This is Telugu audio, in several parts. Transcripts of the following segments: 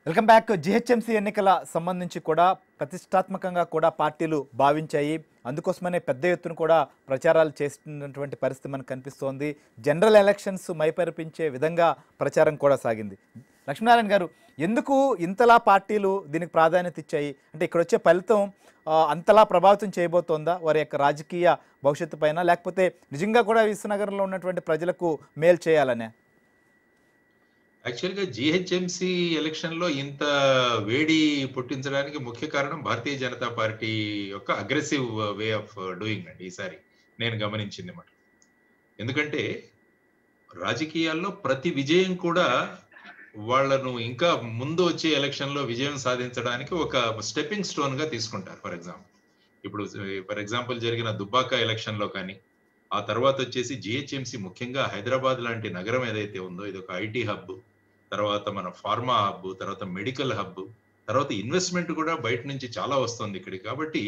వెల్కమ్ బ్యాక్ జిహెచ్ఎంసీ ఎన్నికల సంబంధించి కూడా ప్రతిష్టాత్మకంగా కూడా పార్టీలు భావించాయి అందుకోసమనే పెద్ద ఎత్తున కూడా ప్రచారాలు చేస్తున్నటువంటి పరిస్థితి మనకు కనిపిస్తోంది జనరల్ ఎలక్షన్స్ మైపరిపించే విధంగా ప్రచారం కూడా సాగింది లక్ష్మీనారాయణ గారు ఎందుకు ఇంతలా పార్టీలు దీనికి ప్రాధాన్యత ఇచ్చాయి అంటే ఇక్కడ వచ్చే ఫలితం ఆ, అంతలా ప్రభావితం చేయబోతోందా వారి యొక్క రాజకీయ భవిష్యత్తు పైన లేకపోతే నిజంగా కూడా విశ్వనగరంలో ఉన్నటువంటి ప్రజలకు మేలు చేయాలనే యాక్చువల్గా జిహెచ్ఎంసి ఎలక్షన్లో ఇంత వేడి పుట్టించడానికి ముఖ్య కారణం భారతీయ జనతా పార్టీ యొక్క అగ్రెసివ్ వే ఆఫ్ డూయింగ్ అండి ఈసారి నేను గమనించింది మాట ఎందుకంటే రాజకీయాల్లో ప్రతి విజయం కూడా వాళ్ళను ఇంకా ముందు వచ్చే ఎలక్షన్లో విజయం సాధించడానికి ఒక స్టెప్పింగ్ స్టోన్ గా తీసుకుంటారు ఫర్ ఎగ్జాంపుల్ ఇప్పుడు ఫర్ ఎగ్జాంపుల్ జరిగిన దుబ్బాక ఎలక్షన్ లో కానీ ఆ తర్వాత వచ్చేసి జిహెచ్ఎంసి ముఖ్యంగా హైదరాబాద్ లాంటి నగరం ఏదైతే ఉందో ఇది ఒక ఐటీ హబ్ తర్వాత మన ఫార్మా హబ్ తర్వాత మెడికల్ హబ్ తర్వాత ఇన్వెస్ట్మెంట్ కూడా బయట నుంచి చాలా వస్తుంది ఇక్కడికి కాబట్టి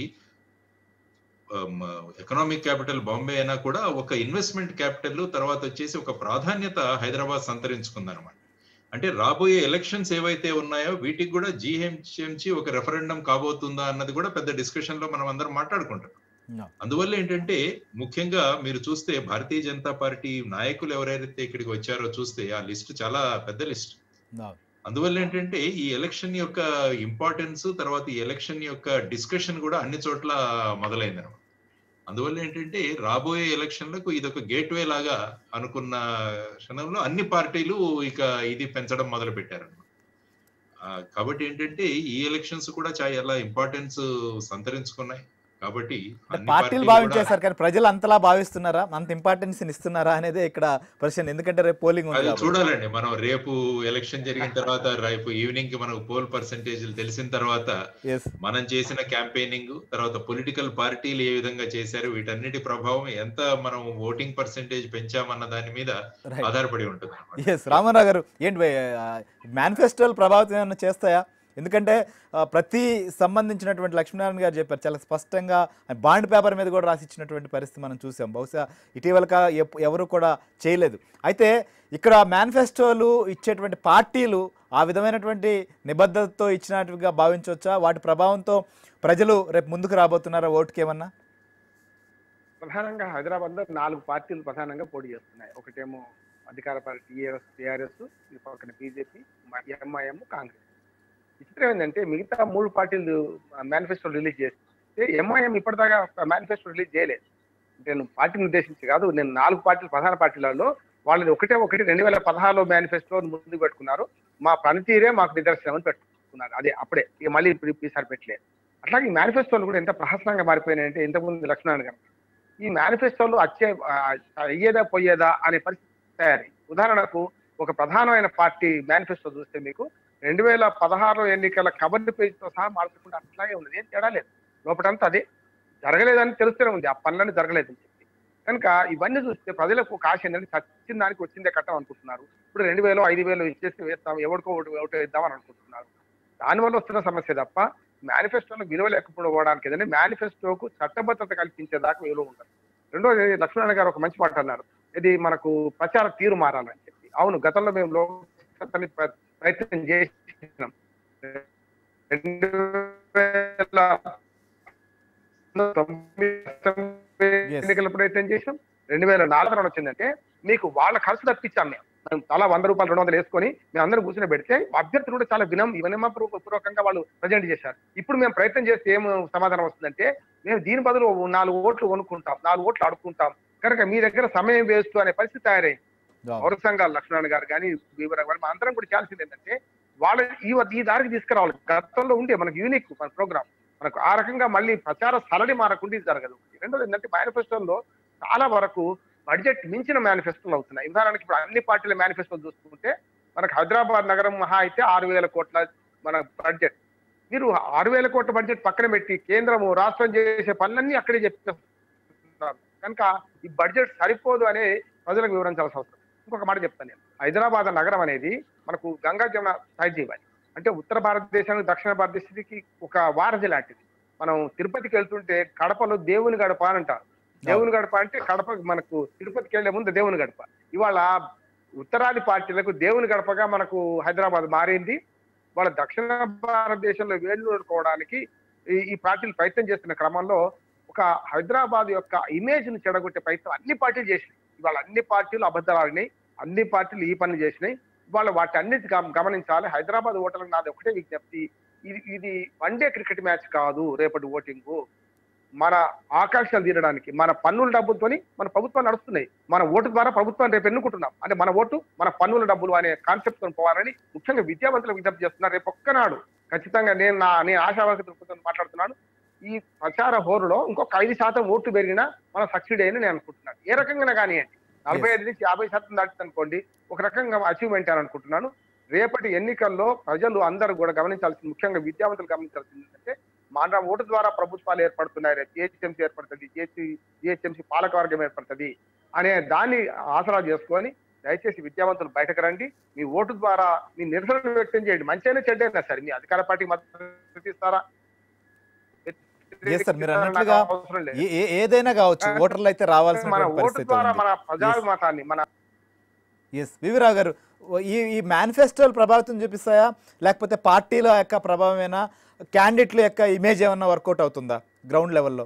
ఎకనామిక్ క్యాపిటల్ బాంబే అయినా కూడా ఒక ఇన్వెస్ట్మెంట్ క్యాపిటల్ తర్వాత వచ్చేసి ఒక ప్రాధాన్యత హైదరాబాద్ సంతరించుకుందనమాట అంటే రాబోయే ఎలక్షన్స్ ఏవైతే ఉన్నాయో వీటికి కూడా జిహెచ్ఎంసి ఒక రెఫరెండం కాబోతుందా అన్నది కూడా పెద్ద డిస్కషన్ లో మనం అందరం మాట్లాడుకుంటాం అందువల్ల ఏంటంటే ముఖ్యంగా మీరు చూస్తే భారతీయ జనతా పార్టీ నాయకులు ఎవరైతే ఇక్కడికి వచ్చారో చూస్తే ఆ లిస్ట్ చాలా పెద్ద లిస్ట్ అందువల్ల ఏంటంటే ఈ ఎలక్షన్ యొక్క ఇంపార్టెన్స్ తర్వాత ఈ ఎలక్షన్ యొక్క డిస్కషన్ కూడా అన్ని చోట్ల మొదలైంది అనమాట అందువల్ల ఏంటంటే రాబోయే ఎలక్షన్లకు ఇది ఒక గేట్వే లాగా అనుకున్న క్షణంలో అన్ని పార్టీలు ఇక ఇది పెంచడం మొదలు పెట్టారు కాబట్టి ఏంటంటే ఈ ఎలక్షన్స్ కూడా చాలా ఇంపార్టెన్స్ సంతరించుకున్నాయి కాబట్టి అన్ని పార్టీలు పార్టీలు కూడా- భావించేశారు కానీ ప్రజలు అంతలా భావిస్తున్నారా అంత ఇంపార్టెన్స్ ఇస్తున్నారా అనేది ఇక్కడ ప్రశ్న ఎందుకంటే రేపు పోలింగ్ ఉంది అది కాబట్టి. చూడాలండి మనం రేపు ఎలక్షన్ జరిగిన తర్వాత రేపు ఈవినింగ్ కి మనకు పోల్ పర్సంటేజ్ తెలిసిన తర్వాత Yes. మనం చేసిన క్యాంపెయినింగ్ తర్వాత పొలిటికల్ పార్టీలు ఏ విధంగా చేశారు వీటన్నిటి ప్రభావం ఎంత మనం ఓటింగ్ పర్సంటేజ్ పెంచామన్న దాని మీద Right. ఆధారపడి ఉంటుంది అన్నమాట. ఎస్ రామారావు గారు ఏంటి మేనిఫెస్టోలు ప్రభావితం ఏమైనా చేస్తాయా ఎందుకంటే ఆ, ప్రతి సంబంధించినటువంటి లక్ష్మీనారాయణ గారు చెప్పారు చాలా స్పష్టంగా బాండ్ పేపర్ మీద కూడా రాసిచ్చినటువంటి పరిస్థితి మనం చూసాం బహుశా ఇటీవల కా- ఎప్- ఎవరు కూడా చేయలేదు అయితే ఇక్కడ మేనిఫెస్టోలు ఇచ్చేటువంటి పార్టీలు ఆ విధమైనటువంటి నిబద్ధతతో ఇచ్చినట్టుగా భావించవచ్చా వాటి ప్రభావంతో ప్రజలు రేపు ముందుకు రాబోతున్నారా ఓటుకి ఏమన్నా ప్రధానంగా హైదరాబాద్ లో నాలుగు పార్టీలు ప్రధానంగా పోటీ చేస్తున్నాయి ఒకటేమో అధికార పార్టీ టీఆర్ఎస్ టీఆర్ఎస్ ఈ పక్కన బీజేపీ ఎంఐఎం కాంగ్రెస్ విచిత్రం ఏంటంటే మిగతా మూడు పార్టీలు మేనిఫెస్టో రిలీజ్ చేస్తే ఎంఐఎం ఇప్పటిదాకా మేనిఫెస్టో రిలీజ్ చేయలేదు అంటే నేను పార్టీని ఉద్దేశించి కాదు నేను నాలుగు పార్టీలు ప్రధాన పార్టీలలో వాళ్ళని ఒకటే ఒకటి రెండు వేల పదహారులో మేనిఫెస్టో ముందుకు పెట్టుకున్నారు మా పనితీరే మాకు నిదర్శనం అని పెట్టుకున్నారు అదే అప్పుడే ఇక మళ్ళీ ఇప్పుడు ఈసారి పెట్టలేదు అట్లాగే ఈ మేనిఫెస్టోలు కూడా ఎంత ప్రహసనంగా మారిపోయినాయంటే ఇంతకుముందు లక్ష్మణ్ గారు ఈ మేనిఫెస్టోలో వచ్చే ఆ, అయ్యేదా పోయేదా అనే పరిస్థితి తయారై ఉదాహరణకు ఒక ప్రధానమైన పార్టీ మేనిఫెస్టో చూస్తే మీకు రెండు వేల పదహారు ఎన్నికల కబర్ పేజీతో సహా మార్చకుండా అట్లాగే ఉన్నది ఏం తేడా లేదు లోపటంతా అదే జరగలేదని తెలుస్తూనే ఉంది ఆ పనులన్నీ జరగలేదని చెప్పి కనుక ఇవన్నీ చూస్తే ప్రజలకు ఒక ఆశ ఏంటంటే చచ్చిన దానికి వచ్చిందే కట్టం అనుకుంటున్నారు ఇప్పుడు రెండు వేలు ఐదు వేలు ఇచ్చేసి వేస్తాం ఎవరికో ఒకటి ఒకటి ఇద్దామని అనుకుంటున్నారు దానివల్ల వస్తున్న సమస్య తప్ప మేనిఫెస్టోలో విలువ లేకపోవడానికి ఏదంటే మేనిఫెస్టోకు చట్టబద్ధత కల్పించేదాకా విలువ ఉండదు రెండోది లక్ష్మణ గారు ఒక మంచి మాట అన్నారు ఇది మనకు ప్రచార తీరు మారాలని చెప్పి అవును గతంలో మేము లోక్సభని ప్ర- ప్రయత్నం చేసినాం రెండు వేల తొమ్మిది Yes. ఎన్నికల ప్రయత్నం చేసాం రెండు వేల నాలుగులో వచ్చిందంటే మీకు వాళ్ళ ఖర్చు తప్పించాం మేము మేము తలా వంద రూపాయలు రెండు వందలు వేసుకొని మేము అందరం కూర్చొని పెడితే అభ్యర్థులు కూడా చాలా వినం వినమ పూర్వకంగా వాళ్ళు ప్రజెంట్ చేశారు ఇప్పుడు మేము ప్రయత్నం చేస్తే ఏం సమాధానం వస్తుందంటే మేము దీని బదులు నాలుగు ఓట్లు కొనుక్కుంటాం నాలుగు ఓట్లు ఆడుకుంటాం కనుక మీ దగ్గర సమయం వేస్తూ అనే పరిస్థితి తయారైంది పౌర సంఘాల లక్ష్మణ్ గారు కానీ వీవర గారు మా అందరం కూడా చేయాల్సింది ఏంటంటే వాళ్ళ ఈ ఈ దారికి తీసుకురావాలి గతంలో ఉండే మనకు యూనిక్ మన ప్రోగ్రామ్ మనకు ఆ రకంగా మళ్ళీ ప్రచార సరళి మారకుండా ఇది జరగదు రెండోది ఏంటంటే మేనిఫెస్టోలో చాలా వరకు బడ్జెట్ మించిన మేనిఫెస్టోలు అవుతున్నాయి ఉదాహరణకి ఇప్పుడు అన్ని పార్టీల మేనిఫెస్టోలు చూసుకుంటే మనకు హైదరాబాద్ నగరం మహా అయితే ఆరు వేల కోట్ల మన బడ్జెట్ మీరు ఆరు వేల కోట్ల బడ్జెట్ పక్కన పెట్టి కేంద్రము రాష్ట్రం చేసే పనులన్నీ అక్కడే చెప్తున్నారు కనుక ఈ బడ్జెట్ సరిపోదు అనే ప్రజలకు వివరించాల్సిన అవసరం ఇంకొక మాట చెప్తాను నేను హైదరాబాద్ నగరం అనేది మనకు గంగా జమున సహజీవాయి ఇవ్వాలి అంటే ఉత్తర భారతదేశానికి దక్షిణ భారతదేశానికి ఒక వారధి లాంటిది మనం తిరుపతికి వెళ్తుంటే కడపలో దేవుని గడప అని అంటారు దేవుని గడప అంటే కడప మనకు తిరుపతికి వెళ్లే ముందు దేవుని గడప ఇవాళ ఉత్తరాది పార్టీలకు దేవుని గడపగా మనకు హైదరాబాద్ మారింది వాళ్ళ దక్షిణ భారతదేశంలో వేడుకోవడానికి ఈ ఈ పార్టీలు ప్రయత్నం చేస్తున్న క్రమంలో ఒక హైదరాబాద్ యొక్క ఇమేజ్ ని చెడగొట్టే ప్రయత్నం అన్ని పార్టీలు చేసినాయి ఇవాళ అన్ని పార్టీలు అబద్ధాలు ఆడినాయి అన్ని పార్టీలు ఈ పని చేసినాయి ఇవాళ వాటి అన్నిటి గమ- గమనించాలి హైదరాబాద్ ఓటర్లకు నాది ఒకటే విజ్ఞప్తి ఇది ఇది వన్ డే క్రికెట్ మ్యాచ్ కాదు రేపటి ఓటింగ్ మన ఆకాంక్షలు తీరడానికి మన పన్నుల డబ్బులతోని మన ప్రభుత్వాలు నడుస్తున్నాయి మన ఓటు ద్వారా ప్రభుత్వాన్ని రేపు ఎన్నుకుంటున్నాం అంటే మన ఓటు మన పన్నుల డబ్బులు అనే కాన్సెప్ట్ తో పోవాలని ముఖ్యంగా విద్యావంతులకు విజ్ఞప్తి చేస్తున్నారు రేపు ఒక్కనాడు ఖచ్చితంగా నేను నా నేను ఆశావాసి దృక్పథం మాట్లాడుతున్నాను ఈ ప్రచార హోరులో ఇంకొక ఐదు శాతం ఓట్లు పెరిగినా మనం సక్సీడ్ అయ్యని నేను అనుకుంటున్నాను ఏ రకంగా కానివ్వండి నలభై ఐదు నుంచి యాభై శాతం దాటింది అనుకోండి ఒక రకంగా అచీవ్మెంట్ అని అనుకుంటున్నాను రేపటి ఎన్నికల్లో ప్రజలు అందరూ కూడా గమనించాల్సింది ముఖ్యంగా విద్యావంతులు గమనించాల్సింది ఏంటంటే మన ఓటు ద్వారా ప్రభుత్వాలు ఏర్పడుతున్నాయి రేపు జిహెచ్ఎంసీ ఏర్పడుతుంది జిహెచ్సి జిహెచ్ఎంసీ పాలకవర్గం ఏర్పడుతుంది అనే దాన్ని ఆసరా చేసుకొని దయచేసి విద్యావంతులు బయటకు రండి మీ ఓటు ద్వారా మీ నిరసన వ్యక్తం చేయండి మంచిగానే చెడ్డైనా సరే మీ అధికార పార్టీకి మద్దతు ఇస్తారా Yes, sir. మీరు అన్నట్లుగా నాకు అవసరం లేదు. ఏ- ఏ- ఏదైనా కావచ్చు ఓటర్లు అయితే మన రావాల్సిన ఓటు పరిస్థితి ద్వారా ఉంది. మన ప్రజామతాన్ని మన ఎస్ వివిరావు గారు ఓ- ఈ ఈ మేనిఫెస్టోలు ప్రభావితం చూపిస్తాయా లేకపోతే పార్టీల యొక్క ప్రభావమేనా క్యాండిడేట్ల యొక్క ఇమేజ్ ఏమన్నా వర్కౌట్ అవుతుందా గ్రౌండ్ లెవెల్లో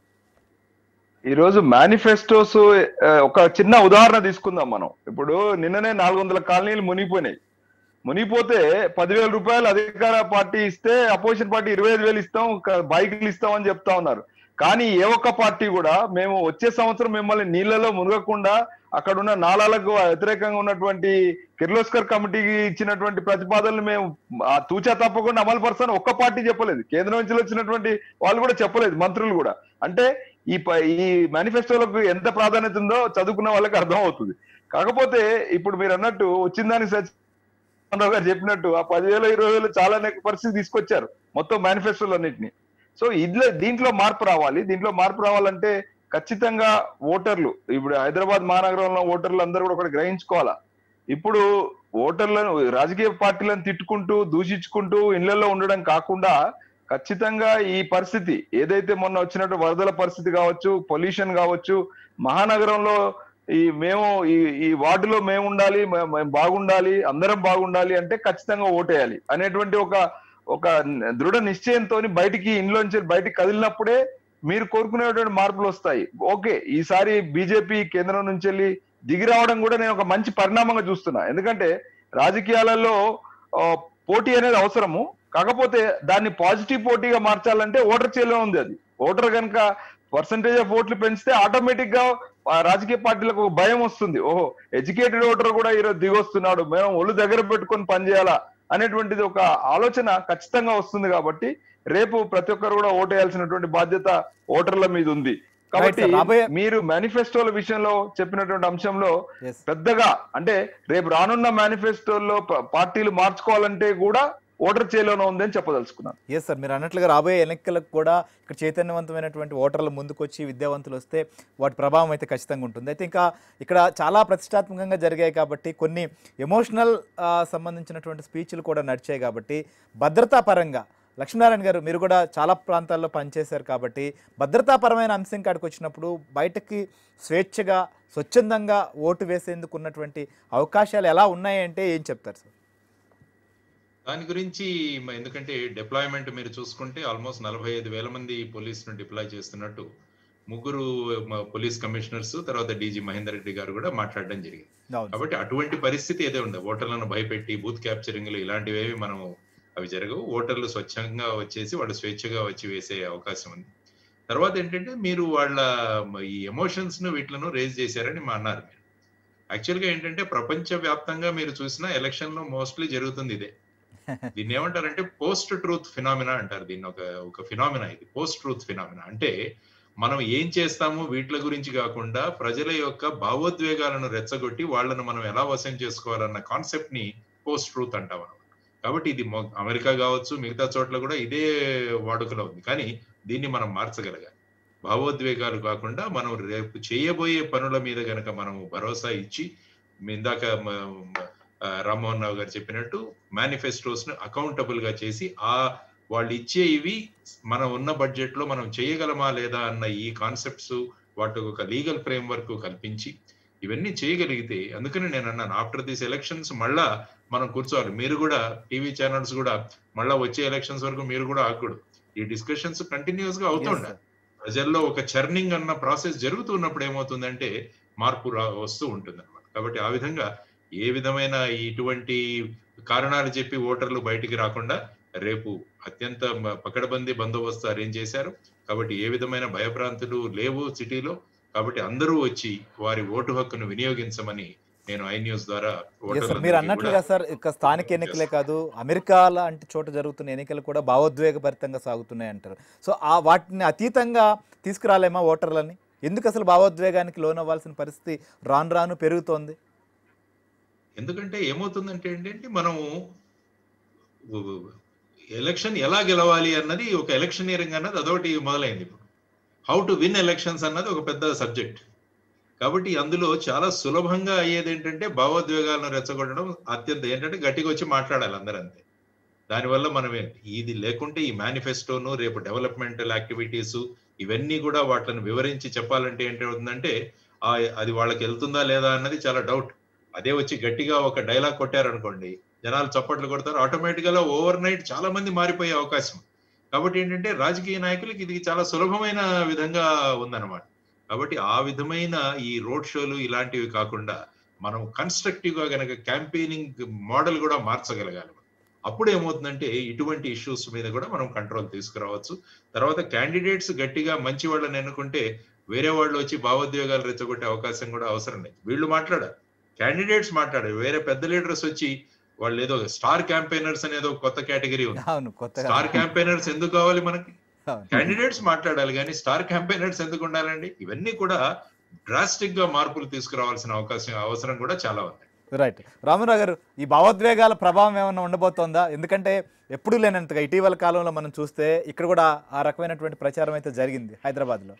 ఈ రోజు మేనిఫెస్టోస్ ఒక చిన్న ఉదాహరణ తీసుకుందాం మనం ఇప్పుడు నిన్ననే నాలుగు వందల కాలనీలు మునిగిపోయినాయి మునిగిపోతే పదివేల రూపాయలు అధికార పార్టీ ఇస్తే అపోజిషన్ పార్టీ ఇరవై ఐదు వేలు ఇస్తాం ఒక బైకులు ఇస్తాం అని చెప్తా ఉన్నారు కానీ ఏ ఒక్క పార్టీ కూడా మేము వచ్చే సంవత్సరం మిమ్మల్ని నీళ్లలో మునగకుండా అక్కడ ఉన్న నాలాలకు వ్యతిరేకంగా ఉన్నటువంటి కిర్లోస్కర్ కమిటీకి ఇచ్చినటువంటి ప్రతిపాదనలు మేము ఆ తూచా తప్పకుండా అమలు పరచాలని ఒక్క పార్టీ చెప్పలేదు కేంద్రం నుంచి వచ్చినటువంటి వాళ్ళు కూడా చెప్పలేదు మంత్రులు కూడా అంటే ఈ ప- ఈ మేనిఫెస్టోలకు ఎంత ప్రాధాన్యత ఉందో చదువుకున్న వాళ్ళకి అర్థం అవుతుంది కాకపోతే ఇప్పుడు మీరు అన్నట్టు వచ్చిందానికి సత్యనారాయణ గారు చెప్పినట్టు ఆ పదివేల ఇరవై వేలు చాలా అనేక పరిస్థితి తీసుకొచ్చారు మొత్తం మేనిఫెస్టోలు అన్నింటినీ సో ఇదిలో దీంట్లో మార్పు రావాలి దీంట్లో మార్పు రావాలంటే ఖచ్చితంగా ఓటర్లు ఇప్పుడు హైదరాబాద్ మహానగరంలో ఓటర్లు అందరూ కూడా ఒకటి గ్రహించుకోవాలా ఇప్పుడు ఓటర్లను రాజకీయ పార్టీలను తిట్టుకుంటూ దూషించుకుంటూ ఇళ్లలో ఉండడం కాకుండా ఖచ్చితంగా ఈ పరిస్థితి ఏదైతే మొన్న వచ్చినట్టు వరదల పరిస్థితి కావచ్చు పొల్యూషన్ కావచ్చు మహానగరంలో ఈ మేము ఈ ఈ వార్డులో మేము ఉండాలి మే- మేము బాగుండాలి అందరం బాగుండాలి అంటే ఖచ్చితంగా ఓటేయాలి అనేటువంటి ఒక ఒక దృఢ నిశ్చయంతో బయటికి ఇంట్లోంచి బయటికి కదిలినప్పుడే మీరు కోరుకునేటువంటి మార్పులు వస్తాయి ఓకే ఈసారి బీజేపీ కేంద్రం నుంచి వెళ్ళి దిగి రావడం కూడా నేను ఒక మంచి పరిణామంగా చూస్తున్నా ఎందుకంటే రాజకీయాలలో ఆ, పోటీ అనేది అవసరము కాకపోతే దాన్ని పాజిటివ్ పోటీగా మార్చాలంటే ఓటర్ చేలో ఉంది అది ఓటర్ కనుక పర్సంటేజ్ ఆఫ్ ఓట్లు పెంచితే ఆటోమేటిక్ గా ఆ రాజకీయ పార్టీలకు ఒక భయం వస్తుంది ఓహో ఎడ్యుకేటెడ్ ఓటర్ కూడా ఈరోజు దిగొస్తున్నాడు మేము ఒళ్ళు దగ్గర పెట్టుకొని పనిచేయాలా అనేటువంటిది ఒక ఆలోచన ఖచ్చితంగా వస్తుంది కాబట్టి రేపు ప్రతి ఒక్కరు కూడా ఓటేయాల్సినటువంటి బాధ్యత ఓటర్ల మీద ఉంది కాబట్టి sir. రాబోయే- మీరు మేనిఫెస్టోల విషయంలో చెప్పినటువంటి అంశంలో ఎస్ పెద్దగా అంటే రేపు రానున్న మేనిఫెస్టోల్లో ప- పార్టీలు మార్చుకోవాలంటే కూడా ఓటర్ చేలోనే ఉందని చెప్పదలుచుకున్నాను ఎస్ సార్ మీరు అన్నట్లుగా రాబోయే ఎన్నికలకు కూడా ఇక్కడ చైతన్యవంతమైనటువంటి ఓటర్లు ముందుకొచ్చి విద్యావంతులు వస్తే వాటి ప్రభావం అయితే ఖచ్చితంగా ఉంటుంది అయితే ఇంకా ఇక్కడ చాలా ప్రతిష్టాత్మకంగా జరిగాయి కాబట్టి కొన్ని ఎమోషనల్ సంబంధించినటువంటి స్పీచ్లు కూడా నడిచాయి కాబట్టి భద్రతా పరంగా లక్ష్మీనారాయణ గారు మీరు కూడా చాలా ప్రాంతాల్లో పనిచేశారు కాబట్టి భద్రతాపరమైన అంశం కాడికి వచ్చినప్పుడు బయటకి స్వేచ్ఛగా స్వచ్ఛందంగా ఓటు వేసేందుకు ఉన్నటువంటి అవకాశాలు ఎలా ఉన్నాయి అంటే ఏం చెప్తారు సార్ దాని గురించి మ- ఎందుకంటే డిప్లాయ్మెంట్ మీరు చూసుకుంటే ఆల్మోస్ట్ నలభై ఐదు వేల మంది పోలీసును డిప్లాయ్ చేస్తున్నట్టు ముగ్గురు మ- పోలీస్ కమిషనర్స్ తర్వాత డీజీ మహేందర్ రెడ్డి గారు కూడా మాట్లాడడం జరిగింది అవును కాబట్టి అటువంటి పరిస్థితి ఏదో ఉంది ఓటర్లను భయపెట్టి బూత్ క్యాప్చరింగ్లు ఇలాంటివేవి మనం అవి జరగవు ఓటర్లు స్వచ్ఛంగా వచ్చేసి వాళ్ళు స్వేచ్ఛగా వచ్చి వేసే అవకాశం ఉంది తర్వాత ఏంటంటే మీరు వాళ్ళ మ- ఈ ఎమోషన్స్ ను వీటిలను రేజ్ చేశారని మా అన్నారు మీరు యాక్చువల్ గా ఏంటంటే ప్రపంచ వ్యాప్తంగా మీరు చూసిన ఎలక్షన్ లో మోస్ట్లీ జరుగుతుంది ఇదే దీన్ని ఏమంటారంటే పోస్ట్ ట్రూత్ ఫినామినా అంటారు దీన్ని ఒక ఒక ఫినామినా ఇది పోస్ట్ ట్రూత్ ఫినామినా అంటే మనం ఏం చేస్తాము వీటి గురించి కాకుండా ప్రజల యొక్క భావోద్వేగాలను రెచ్చగొట్టి వాళ్ళను మనం ఎలా వశం చేసుకోవాలన్న కాన్సెప్ట్ ని పోస్ట్ ట్రూత్ అంటాం మనం కాబట్టి ఇది మొ- అమెరికా కావచ్చు మిగతా చోట్ల కూడా ఇదే వాడుకలో ఉంది కానీ దీన్ని మనం మార్చగలగాలి భావోద్వేగాలు కాకుండా మనం రేపు చేయబోయే పనుల మీద గనక మనం భరోసా ఇచ్చి మీ ఇందాక మ- మ- ఆ, రామ్మోహన్ రావు గారు చెప్పినట్టు మేనిఫెస్టోస్ ను అకౌంటబుల్ గా చేసి ఆ వాళ్ళు ఇచ్చే ఇవి మనం ఉన్న బడ్జెట్ లో మనం చేయగలమా లేదా అన్న ఈ కాన్సెప్ట్స్ వాటికి ఒక లీగల్ ఫ్రేమ్ వర్క్ కల్పించి ఇవన్నీ చేయగలిగితే అందుకని నేను అన్నాను ఆఫ్టర్ దిస్ ఎలక్షన్స్ మళ్ళా మనం కూర్చోవాలి మీరు కూడా టీవీ ఛానల్స్ కూడా మళ్ళా వచ్చే ఎలక్షన్స్ వరకు మీరు కూడా ఆగకూడదు ఈ డిస్కషన్స్ కంటిన్యూస్ గా Yes, అవుతుండాలి sir. ప్రజల్లో ఒక చర్నింగ్ అన్న ప్రాసెస్ జరుగుతున్నప్పుడు ఏమవుతుందంటే మార్పు రా వస్తూ ఉంటుంది అనమాట కాబట్టి ఆ విధంగా ఏ విధమైన ఇటువంటి కారణాలు చెప్పి ఓటర్లు బయటికి రాకుండా రేపు అత్యంత మ- పకడ్బందీ బందోబస్తు అరేంజ్ చేశారు కాబట్టి ఏ విధమైన భయభ్రాంతులు లేవు సిటీలో కాబట్టి అందరూ వచ్చి వారి ఓటు హక్కును వినియోగించమని నేను ఐ న్యూస్ ద్వారా Yes, sir. ఓటర్లందరికీ మీరు అన్నట్లుగా కూడా సార్ ఇక స్థానిక ఎన్నికలే కాదు అమెరికా లాంటి చోట జరుగుతున్న ఎన్నికలు కూడా భావోద్వేగభరితంగా సాగుతున్నాయి అంటారు సో ఆ వాటిని అతీతంగా తీసుకురాలేమా ఓటర్లని ఎందుకు అసలు భావోద్వేగానికి లోనవ్వాల్సిన పరిస్థితి రాను రాను పెరుగుతోంది ఎందుకంటే ఏమవుతుందంటే ఏంటంటే మనము ఎలక్షన్ ఎలా గెలవాలి అన్నది ఒక ఎలక్షనీరింగ్ అన్నది అదొకటి మొదలైంది ఇప్పుడు హౌ టు విన్ ఎలక్షన్స్ అన్నది ఒక పెద్ద సబ్జెక్ట్ కాబట్టి అందులో చాలా సులభంగా అయ్యేది ఏంటంటే భావోద్వేగాలను రెచ్చగొట్టడం అత్యంత ఏంటంటే గట్టిగా వచ్చి మాట్లాడాలి అందరూ అంతే దానివల్ల మనం ఏంటి ఇది లేకుంటే ఈ మేనిఫెస్టోను రేపు డెవలప్మెంటల్ యాక్టివిటీస్ ఇవన్నీ కూడా వాటిని వివరించి చెప్పాలంటే ఏంటవుతుందంటే ఆ అది వాళ్ళకి వెళ్తుందా లేదా అన్నది చాలా డౌట్ అదే వచ్చి గట్టిగా ఒక డైలాగ్ కొట్టారనుకోండి జనాలు చప్పట్లు కొడతారు ఆటోమేటిక్ గా ఓవర్ నైట్ చాలా మంది మారిపోయే అవకాశం కాబట్టి ఏంటంటే రాజకీయ నాయకులకి ఇది చాలా సులభమైన విధంగా ఉందన్నమాట కాబట్టి ఆ విధమైన ఈ రోడ్ షోలు ఇలాంటివి కాకుండా మనం కన్స్ట్రక్టివ్ గా గనక క్యాంపెయినింగ్ మోడల్ కూడా మార్చగలగాలి అప్పుడు ఏమవుతుందంటే ఇటువంటి ఇష్యూస్ మీద కూడా మనం కంట్రోల్ తీసుకురావచ్చు తర్వాత క్యాండిడేట్స్ గట్టిగా మంచి వాళ్ళని ఎన్నుకుంటే వేరే వాళ్ళు వచ్చి భావోద్వేగాలు రెచ్చగొట్టే అవకాశం కూడా అవసరం లేదు వీళ్ళు మాట్లాడారు క్యాండిడేట్స్ మాట్లాడారు వేరే పెద్ద లీడర్స్ వచ్చి వాళ్ళు ఏదో స్టార్ క్యాంపెయినర్స్ అనేది ఒక కొత్త కేటగిరీ ఉంది అవును కొత్తగా స్టార్ క్యాంపెయినర్స్ ఎందుకు కావాలి మనకి అవును. క్యాండిడేట్స్ మాట్లాడాలి కానీ స్టార్ క్యాంపెయినర్స్ ఎందుకు ఉండాలండి ఇవన్నీ కూడా డ్రాస్టిక్ గా మార్పులు తీసుకురావాల్సిన అవకాశం అవసరం కూడా చాలా ఉంది రైట్ రామారావు గారు ఈ భావోద్వేగాల ప్రభావం ఏమైనా ఉండబోతోందా ఎందుకంటే ఎప్పుడూ లేనంతగా ఇటీవల కాలంలో మనం చూస్తే ఇక్కడ కూడా ఆ రకమైనటువంటి ప్రచారం అయితే జరిగింది హైదరాబాద్లో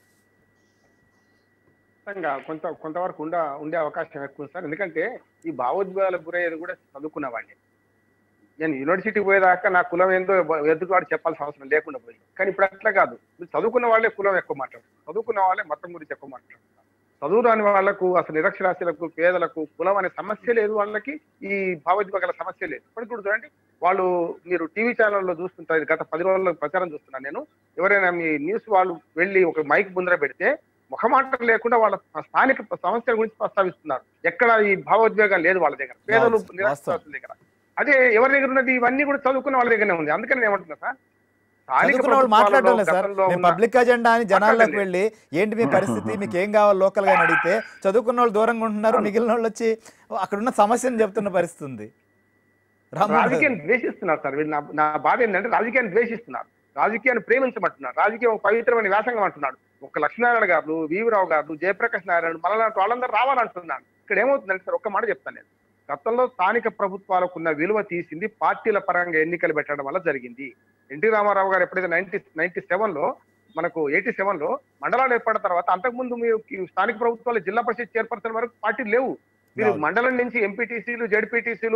ఖచ్చితంగా కొంత కొంతవరకు ఉండ ఉండే అవకాశం ఎక్కువ సార్ ఎందుకంటే ఈ భావోద్వేగాలకు గురయ్యేది కూడా చదువుకున్న వాళ్ళే నేను యూనివర్సిటీ పోయేదాకా నా కులం ఏందో ఎదుటివాడు చెప్పాల్సిన అవసరం లేకుండా పోయింది కానీ ఇప్పుడు అట్లా కాదు మీరు చదువుకున్న వాళ్ళే కులం ఎక్కువ మాట్లాడుతున్నారు చదువుకున్న వాళ్ళే మతం గురించి ఎక్కువ మాట్లాడుతున్నారు చదువు రాని వాళ్లకు అసలు నిరక్షరాస్యులకు పేదలకు కులం అనే సమస్య లేదు వాళ్ళకి ఈ భావోద్వేగాల సమస్య లేదు ఇప్పుడు ఇప్పుడు చూడండి వాళ్ళు మీరు టీవీ ఛానల్లో చూస్తుంటారు గత పది రోజుల్లో ప్రచారం చూస్తున్నాను నేను ఎవరైనా మీ న్యూస్ వాళ్ళు వెళ్ళి ఒక మైక్ ముందర పెడితే ముఖమాటం లేకుండా వాళ్ళ స్థానిక సమస్యల గురించి ప్రస్తావిస్తున్నారు ఎక్కడ ఈ భావోద్వేగం లేదు వాళ్ళ దగ్గర పేదలు వాస్తవం. నిరక్షరాస్యుల దగ్గర అదే ఎవరి దగ్గర ఉన్నది ఇవన్నీ కూడా చదువుకున్న వాళ్ళ దగ్గరనే ఉంది అందుకని నేను ఏమంటున్నా సార్ స్థానిక చదువుకున్న వాళ్ళు మాట్లాడడం లేదు సార్ ప్రభుత్వాలలో మేము ఉన్న- పబ్లిక్ అజెండా అని జనాల్లోకి మాట్లాడండి. వెళ్ళి ఏంటి మీ పరిస్థితి మీకు ఏం కావాలి లోకల్ గా అని అడిగితే చదువుకున్న వాళ్ళు దూరంగా ఉంటున్నారు మిగిలిన వాళ్ళు వచ్చి అక్కడ ఉన్న సమస్యను చెప్తున్న పరిస్థితి ఉంది రామ్మోహన్ గారు. రాజకీయాన్ని ద్వేషిస్తున్నారు సార్ వీళ్ళు నా నా బాధ ఏంటంటే రాజకీయాన్ని ద్వేషిస్తున్నారు రాజకీయాన్ని ప్రేమించమంటున్నారు రాజకీయం ఒక పవిత్రమైన వ్యాసంగం అంటున్నాడు ఒక లక్ష్మీనారాయణ గారు వీవరావు గారు జయప్రకాష్ నారాయణ మళ్ళీ వాళ్ళందరూ రావాలంటున్నాను ఇక్కడ ఏమవుతుందంటే సార్ ఒక్క మాట చెప్తాను నేను గతంలో స్థానిక ప్రభుత్వాలకు ఉన్న విలువ తీసింది పార్టీల పరంగా ఎన్నికలు పెట్టడం వల్ల జరిగింది ఎన్టీ రామారావు గారు ఎప్పుడైతే నైన్టీ నైన్టీ సెవెన్ లో మనకు ఎయిటీ సెవెన్ లో మండలాలు ఏర్పడిన తర్వాత అంతకుముందు మీరు ఈ స్థానిక ప్రభుత్వాలు జిల్లా పరిషత్ చైర్పర్సన్ వరకు పార్టీలు లేవు మీరు అవును. మండలం నుంచి ఎంపీటీసీలు జెడ్పీటీసీలు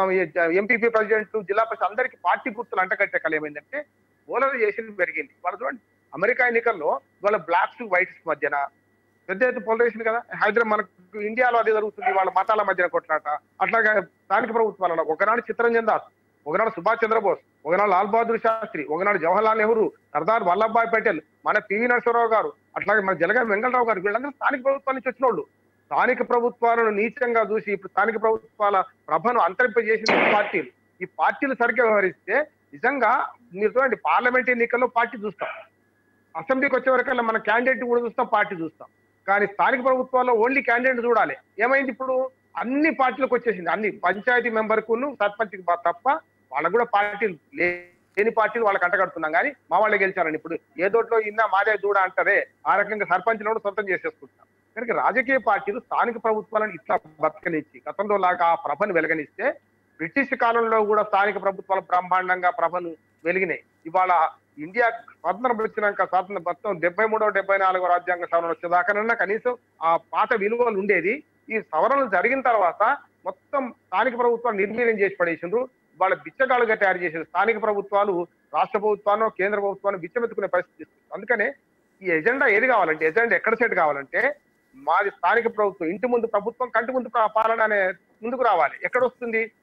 ఎంపీపీ ప్రెసిడెంట్ జిల్లా పరిషత్ అందరికి పార్టీ గుర్తులు అంటకట్టే కల ఏమైందంటే పోలరైజేషన్ పెరిగింది వాళ్ళు చూడండి అమెరికా ఎన్నికల్లో వాళ్ళ బ్లాక్స్ వైట్స్ మధ్యన పెద్ద ఎత్తున పోలరైజేషన్ కదా హైదరాబాద్ మనకు ఇండియాలో అదే జరుగుతుంది వాళ్ళ మతాల మధ్యన కొట్లాట అట్లాగా స్థానిక ప్రభుత్వాలలో ఒకనాడు చిత్తరంజన్ దాస్ ఒకనాడు సుభాష్ చంద్రబోస్ ఒకనాడు లాల్ బహదూర్ శాస్త్రి ఒకనాడు జవహర్లాల్ నెహ్రూ సర్దార్ వల్లభాయ్ పటేల్ మన పివి నరసింహరావు గారు అట్లాగే మన జలగారి వెంకటరావు గారు వీళ్ళందరూ స్థానిక ప్రభుత్వాల నుంచి వచ్చిన వాళ్ళు స్థానిక ప్రభుత్వాలను నీచంగా చూసి ఇప్పుడు స్థానిక ప్రభుత్వాల ప్రభను అంతరింపజేసిన ఈ పార్టీలు ఈ పార్టీలు సరిగ్గా వ్యవహరిస్తే నిజంగా మీరు చూడండి పార్లమెంట్ ఎన్నికల్లో పార్టీ చూస్తాం అసెంబ్లీకి వచ్చే వరకల్లా మన క్యాండిడేట్ కూడా చూస్తాం పార్టీ చూస్తాం కానీ స్థానిక ప్రభుత్వాల్లో ఓన్లీ క్యాండిడేట్ చూడాలి ఏమైంది ఇప్పుడు అన్ని పార్టీలకు వచ్చేసింది అన్ని పంచాయతీ మెంబర్కును సర్పంచ్ తప్ప వాళ్ళకు కూడా పార్టీలు లేని పార్టీలు వాళ్ళకి అంటగడుతున్నాం కానీ మా వాళ్ళే గెలిచారని ఇప్పుడు ఏ దోట్లో ఇన్నా మాదే దూడ అంటారే ఆ రకంగా సర్పంచ్ కూడా సొంతం చేసేసుకుంటున్నాం కనుక రాజకీయ పార్టీలు స్థానిక ప్రభుత్వాలను ఇట్లా బతకనిచ్చి గతంలో లాగా ఆ ప్రభను వెలగనిస్తే బ్రిటిష్ కాలంలో కూడా స్థానిక ప్రభుత్వాలు బ్రహ్మాండంగా ప్రభను వెలిగినాయి ఇవాళ ఇండియా స్వాతంత్రం వచ్చినాక స్వాతంత్రం మొత్తం డెబ్బై మూడో డెబ్బై నాలుగో రాజ్యాంగ సవరణ వచ్చేదాకానన్నా కనీసం ఆ పాత విలువలు ఉండేది ఈ సవరణలు జరిగిన తర్వాత మొత్తం స్థానిక ప్రభుత్వాలు నిర్వీర్యం చేసి పడేసిండ్రు వాళ్ళ బిచ్చగాళ్ళుగా తయారు చేసిన స్థానిక ప్రభుత్వాలు రాష్ట్ర ప్రభుత్వాన్ని కేంద్ర ప్రభుత్వాన్ని బిచ్చమెత్తుకునే పరిస్థితి వస్తుంది. అందుకనే ఈ ఎజెండా ఏది కావాలంటే ఎజెండా ఎక్కడ సెట్ కావాలంటే మాది స్థానిక ప్రభుత్వం ఇంటి ముందు ప్రభుత్వం కంటి ముందు ప్ర- పాలన అనే ముందుకు రావాలి ఎక్కడ వస్తుంది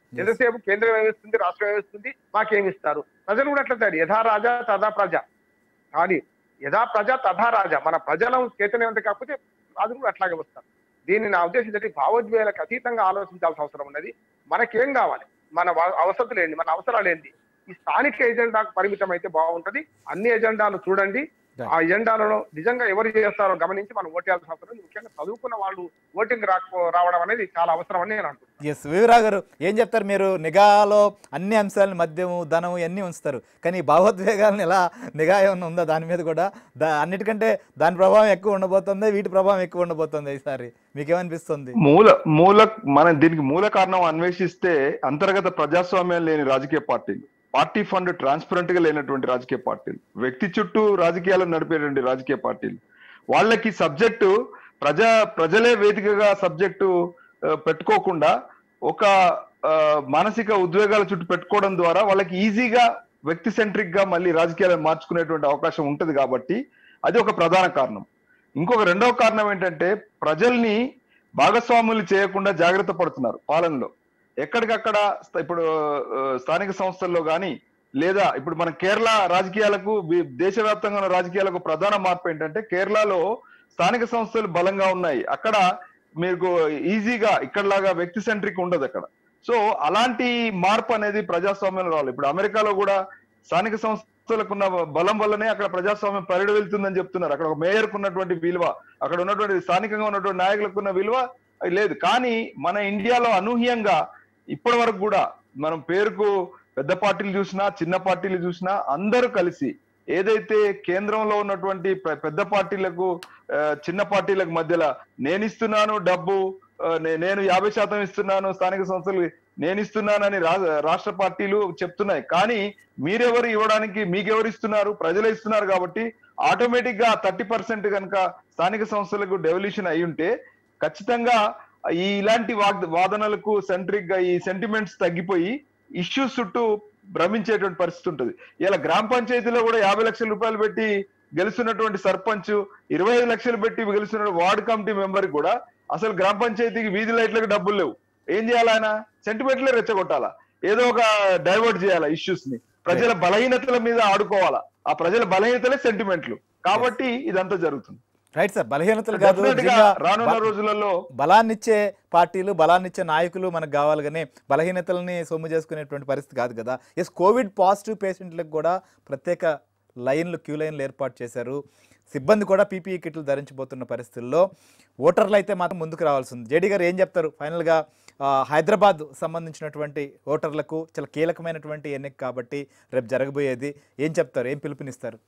ఎంతసేపు కేంద్రం ఏమిస్తుంది రాష్ట్రం ఏమిస్తుంది మాకేమి ఇస్తారు ప్రజలు కూడా అట్లా తయారు యథా రాజా తథా ప్రజ కానీ యథా ప్రజ తథా రాజా మన ప్రజల చైతన్యవంతం కాకపోతే అది కూడా అట్లాగే వస్తారు దీన్ని నా ఉద్దేశం ఏంటంటే భావోద్వేగాలకు అతీతంగా ఆలోచించాల్సిన అవసరం ఉన్నది మనకేం కావాలి మన వ- అవసరాలు ఏంటి మన అవసరాలు ఏంటి ఈ స్థానిక ఎజెండాకు పరిమితం అయితే బాగుంటది అన్ని ఎజెండాలు చూడండి Right. ఆ ఎజెండాలను నిజంగా ఎవరు చేస్తారో గమనించి మనం ఓటేయాల్సిన అవసరం ఉంది. ముఖ్యంగా చదువుకున్న వాళ్ళు ఓటింగ్ రాకపో రావడం అనేది చాలా అవసరం అని నేను అంటున్నాను ఎస్ వివరా గారు ఏం చెప్తారు మీరు నిఘాలో అన్ని అంశాలను మద్యము ధనం ఇవన్నీ ఉంచుతారు కానీ ఈ భావోద్వేగాలను ఎలా నిఘా ఏమైనా ఉందా దాని మీద కూడా దా అన్నిటికంటే దాని ప్రభావం ఎక్కువ ఉండబోతుంది వీటి ప్రభావం ఎక్కువ ఉండబోతుంది ఈసారి మీకేమనిపిస్తుంది మూల మూల మన దీనికి మూల కారణం అన్వేషిస్తే అంతర్గత ప్రజాస్వామ్యం లేని రాజకీయ పార్టీలు పార్టీ ఫండ్ ట్రాన్స్పరెంట్ గా లేనటువంటి రాజకీయ పార్టీలు వ్యక్తి చుట్టూ రాజకీయాలను నడిపేటువంటి రాజకీయ పార్టీలు వాళ్ళకి సబ్జెక్టు ప్రజా ప్రజలే వేదికగా సబ్జెక్టు ఆ, పెట్టుకోకుండా ఒక ఆ, మానసిక ఉద్వేగాల చుట్టూ పెట్టుకోవడం ద్వారా వాళ్ళకి ఈజీగా వ్యక్తి సెంట్రిక్ గా మళ్ళీ రాజకీయాలను మార్చుకునేటువంటి అవకాశం ఉంటది కాబట్టి అది ఒక ప్రధాన కారణం ఇంకొక రెండవ కారణం ఏంటంటే ప్రజల్ని భాగస్వాములు చేయకుండా జాగ్రత్త పడుతున్నారు పాలనలో ఎక్కడికక్కడ స్థ- ఇప్పుడు ఆ, స్థానిక సంస్థల్లో కానీ లేదా ఇప్పుడు మన కేరళ రాజకీయాలకు వి- దేశవ్యాప్తంగా ఉన్న రాజకీయాలకు ప్రధాన మార్పు ఏంటంటే కేరళలో స్థానిక సంస్థలు బలంగా ఉన్నాయి అక్కడ మీకు ఈజీగా ఇక్కడలాగా వ్యక్తి సెంట్రిక్ ఉండదు అక్కడ సో అలాంటి మార్పు అనేది ప్రజాస్వామ్యంలో రావాలి ఇప్పుడు అమెరికాలో కూడా స్థానిక సంస్థలకు ఉన్న బలం వల్లనే అక్కడ ప్రజాస్వామ్యం పరిడి వెళ్తుందని చెప్తున్నారు అక్కడ ఒక మేయర్ ఉన్నటువంటి విలువ అక్కడ ఉన్నటువంటి స్థానికంగా ఉన్నటువంటి నాయకులకు ఉన్న విలువ అది లేదు కానీ మన ఇండియాలో అనూహ్యంగా ఇప్పటి వరకు కూడా మనం పేరుకు పెద్ద పార్టీలు చూసినా చిన్న పార్టీలు చూసినా అందరూ కలిసి ఏదైతే కేంద్రంలో ఉన్నటువంటి పె- పెద్ద పార్టీలకు ఆ, చిన్న పార్టీలకు మధ్యలో నేను ఇస్తున్నాను డబ్బు ఆ, నే- నేను యాభై శాతం ఇస్తున్నాను స్థానిక సంస్థలు నేను ఇస్తున్నానని రా- రాష్ట్ర పార్టీలు చెప్తున్నాయి కానీ మీరెవరు ఇవ్వడానికి మీకెవరు ఇస్తున్నారు ప్రజలే ఇస్తున్నారు కాబట్టి ఆటోమేటిక్ గా థర్టీ పర్సెంట్ కనుక స్థానిక సంస్థలకు డెవల్యూషన్ అయి ఉంటే ఖచ్చితంగా ఈ ఇలాంటి వాగ్ వాదనలకు సెంట్రిక్ గా ఈ సెంటిమెంట్స్ తగ్గిపోయి ఇష్యూస్ చుట్టూ భ్రమించేటువంటి పరిస్థితి ఉంటుంది ఇలా గ్రామ పంచాయతీలో కూడా యాభై లక్షల రూపాయలు పెట్టి గెలుస్తున్నటువంటి సర్పంచ్ ఇరవై ఐదు లక్షలు పెట్టి గెలుస్తున్న వార్డు కమిటీ మెంబర్ కూడా అసలు గ్రామ పంచాయతీకి వీధి లైట్లకు డబ్బులు లేవు ఏం చేయాలి ఆయన సెంటిమెంట్లే రెచ్చగొట్టాలా ఏదో ఒక డైవర్ట్ చేయాలా ఇష్యూస్ ని ప్రజల బలహీనతల మీద ఆడుకోవాలా ఆ ప్రజల బలహీనతలే సెంటిమెంట్లు కాబట్టి ఇదంతా జరుగుతుంది రైట్ సార్ బలహీనతలు కాదు Definitely గా నిజంగా రానున్న బ- రోజులలో బలాన్నిచ్చే పార్టీలు బలాన్నిచ్చే నాయకులు మనకు కావాలి కానీ బలహీనతల్ని సొమ్ము చేసుకునేటువంటి పరిస్థితి కాదు కదా ఎస్ కోవిడ్ పాజిటివ్ పేషెంట్లకు కూడా ప్రత్యేక లైన్లు క్యూ లైన్లు ఏర్పాటు చేశారు సిబ్బంది కూడా పీపీఈ కిట్లు ధరించబోతున్న పరిస్థితుల్లో ఓటర్లు అయితే మాత్రం ముందుకు రావాల్సి ఉంది జేడీ గారు ఏం చెప్తారు ఫైనల్గా ఆ, హైదరాబాద్ సంబంధించినటువంటి ఓటర్లకు చాలా కీలకమైనటువంటి ఎన్నిక కాబట్టి రేపు జరగబోయేది ఏం చెప్తారు ఏం పిలుపునిస్తారు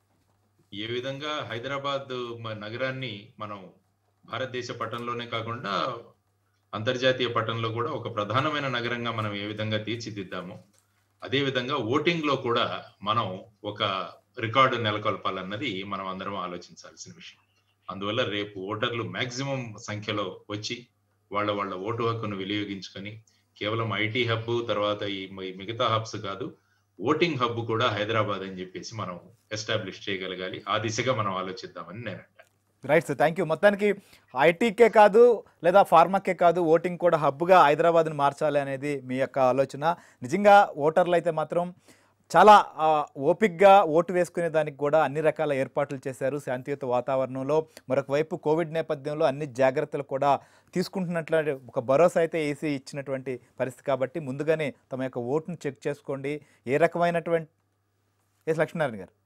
ఏ విధంగా హైదరాబాద్ మ- నగరాన్ని మనం భారతదేశ పట్టణంలోనే కాకుండా అంతర్జాతీయ పట్టణంలో కూడా ఒక ప్రధానమైన నగరంగా మనం ఏ విధంగా తీర్చిదిద్దామో అదే విధంగా ఓటింగ్ లో కూడా మనం ఒక రికార్డు నెలకొల్పాలన్నది మనం అందరం ఆలోచించాల్సిన విషయం అందువల్ల రేపు ఓటర్లు మాక్సిమం సంఖ్యలో వచ్చి వాళ్ళ వాళ్ళ ఓటు హక్కును వినియోగించుకొని కేవలం ఐటీ హబ్ తర్వాత ఈ మి- మిగతా హబ్స్ కాదు ఓటింగ్ హబ్ కూడా హైదరాబాద్ అని చెప్పేసి మనం ఎస్టాబ్లిష్ చేయగలగాలి ఆ దిశగా మనం ఆలోచిద్దామని నేను అంటాను రైట్ సార్ థ్యాంక్ యూ మొత్తానికి ఐటీకే కాదు లేదా ఫార్మాకే కాదు ఓటింగ్ కూడా హబ్గా హైదరాబాద్ని మార్చాలి అనేది మీ యొక్క ఆలోచన నిజంగా ఓటర్లు అయితే మాత్రం చాలా ఆ, ఓపిక్గా ఓటు వేసుకునే దానికి కూడా అన్ని రకాల ఏర్పాట్లు చేశారు శాంతియుత వాతావరణంలో మరొక వైపు కోవిడ్ నేపథ్యంలో అన్ని జాగ్రత్తలు కూడా తీసుకుంటున్నట్లు ఒక భరోసా అయితే ఏసీ ఇచ్చినటువంటి పరిస్థితి కాబట్టి ముందుగానే తమ యొక్క ఓటును చెక్ చేసుకోండి ఏ రకమైనటువంటి ఎస్ లక్ష్మీనారాయణ గారు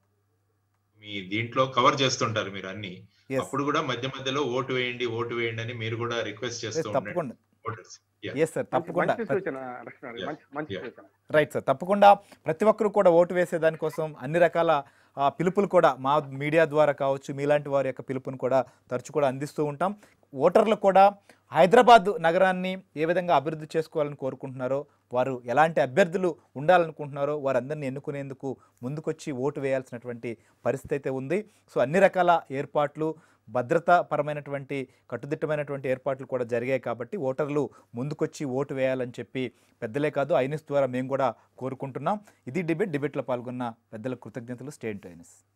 మీ దీంట్లో కవర్ చేస్తుంటారు మీరు అన్ని ఎస్ అప్పుడు కూడా మధ్య మధ్యలో ఓటు వేయండి ఓటు వేయండి అని మీరు కూడా రిక్వెస్ట్ చేస్తూ ఉండండి తప్పకుండా ఓటర్స్ ఎస్ సార్ తప్పకుండా మంచి సూచన లక్ష్మణ గారు. మంచి మంచి Yeah. సూచన రైట్ సార్ తప్పకుండా ప్రతి ఒక్కరు కూడా ఓటు వేసే దానికోసం అన్ని రకాల ఆ, పిలుపులు కూడా మా మీడియా ద్వారా కావచ్చు మీలాంటి వారి యొక్క పిలుపుని కూడా తరచు కూడా అందిస్తూ ఉంటాం ఓటర్లు కూడా హైదరాబాద్ నగరాన్ని ఏ విధంగా అభివృద్ధి చేసుకోవాలని కోరుకుంటున్నారో వారు ఎలాంటి అభ్యర్థులు ఉండాలనుకుంటున్నారో వారందరినీ ఎన్నుకునేందుకు ముందుకొచ్చి ఓటు వేయాల్సినటువంటి పరిస్థితి అయితే ఉంది సో అన్ని రకాల ఏర్పాట్లు భద్రతా పరమైనటువంటి కట్టుదిట్టమైనటువంటి ఏర్పాట్లు కూడా జరిగాయి కాబట్టి ఓటర్లు ముందుకొచ్చి ఓటు వేయాలని చెప్పి పెద్దలే కాదు ఐనిస్ ద్వారా మేము కూడా కోరుకుంటున్నాం ఇది డిబేట్ డిబేట్లో పాల్గొన్న పెద్దల కృతజ్ఞతలు స్టేట్ ఐనిస్